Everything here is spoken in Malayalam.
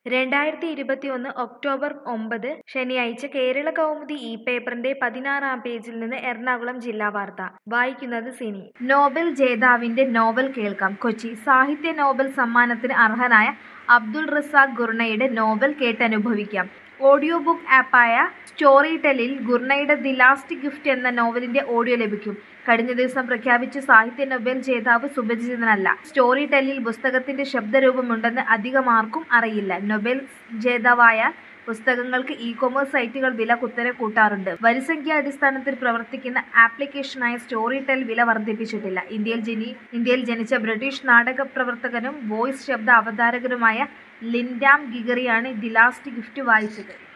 രണ്ടായിരത്തി ഇരുപത്തിയൊന്ന് ഒക്ടോബർ ഒമ്പത് ശനിയാഴ്ച കേരള കൗമുദി ഈ പേപ്പറിന്റെ പതിനാറാം പേജിൽ നിന്ന് എറണാകുളം ജില്ലാ വാർത്ത വായിക്കുന്നത് സിനി നോബൽ ജേതാവിന്റെ നോവൽ കേൾക്കാം കൊച്ചി സാഹിത്യ നോബൽ സമ്മാനത്തിന് അർഹനായ അബ്ദുൾ റസാഖ് ഗുർണയുടെ നോവൽ കേട്ടനുഭവിക്കാം ഓഡിയോ ബുക്ക് ആപ്പായ സ്റ്റോറി ടെല്ലിൽ ഗുർണയുടെ ദി ലാസ്റ്റ് ഗിഫ്റ്റ് എന്ന നോവലിന്റെ ഓഡിയോ ലഭിക്കും കഴിഞ്ഞ ദിവസം പ്രഖ്യാപിച്ച സാഹിത്യ നൊബേൽ ജേതാവ് സുപരിചിതനല്ല സ്റ്റോറി ടെല്ലിൽ പുസ്തകത്തിന്റെ ശബ്ദരൂപമുണ്ടെന്ന് അധികമാർക്കും അറിയില്ല നൊബേൽ ജേതാവായ പുസ്തകങ്ങൾക്ക് ഇ കൊമേഴ്സ് സൈറ്റുകൾ വില കുത്തനെ കൂട്ടാറുണ്ട് വരിസംഖ്യാടിസ്ഥാനത്തിൽ പ്രവർത്തിക്കുന്ന ആപ്ലിക്കേഷനായ സ്റ്റോറി ടെൽ വില വർദ്ധിപ്പിച്ചിട്ടില്ല ഇന്ത്യയിൽ ജനി ഇന്ത്യയിൽ ജനിച്ച ബ്രിട്ടീഷ് നാടക പ്രവർത്തകനും വോയിസ് ശബ്ദ അവതാരകനുമായ ലിൻഡാം ഗിഗറിയാണ് ദി ലാസ്റ്റ് ഗിഫ്റ്റ് വായിച്ചത്